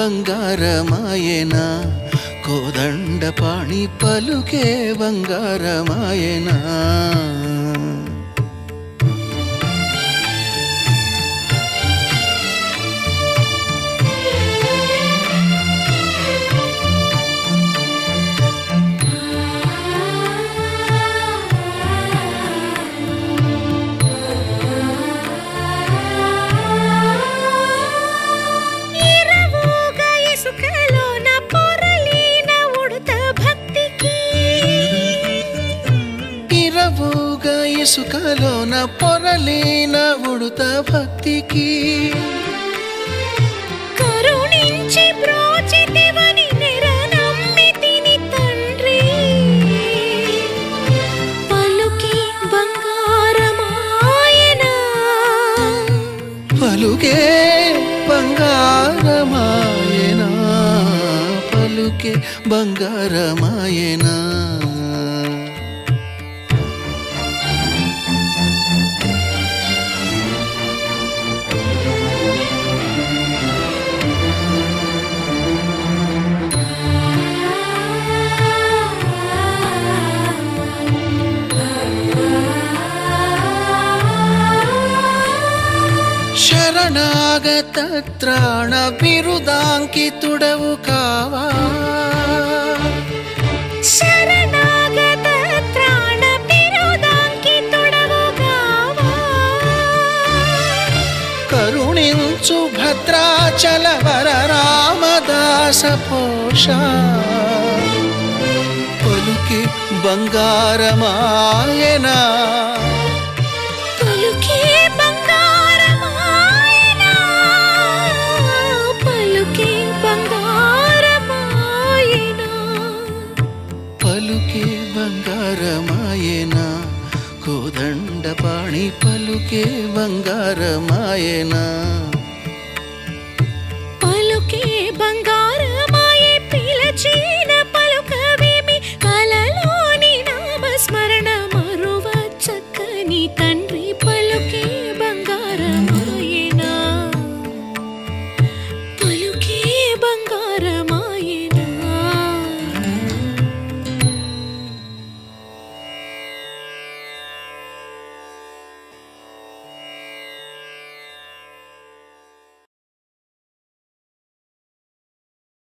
బంగారమాయనా కోదండ పాణి పలుకే బంగారమాయనా ఇరవోగా ఇసుకలోన పొరలిన ఉడత భక్తికి ఇరవుగా ఇసుకలోన పొరలేన ఉడుత భక్తికి కరుణించి బ్రోచితివని నిరనమ్మి తిని తండ్రి పలుకి బంగారమాయనా పలుకే బంగారమాయనా పలుకే బంగారమాయనా శరణాగత త్రాణ బిరుదాంకితుడవు కావా శరణాగత త్రాణ బిరుదాంకితుడవుగావా. కరుణించు భద్రాచల వర రామదాస పోష పలుకి బంగారమాయనా పలుకే బంగారమాయనా. పలుకే బంగారమాయనా. పలుకే బంగారమాయనా కోదండ పాణి పలుకే బంగారమాయనా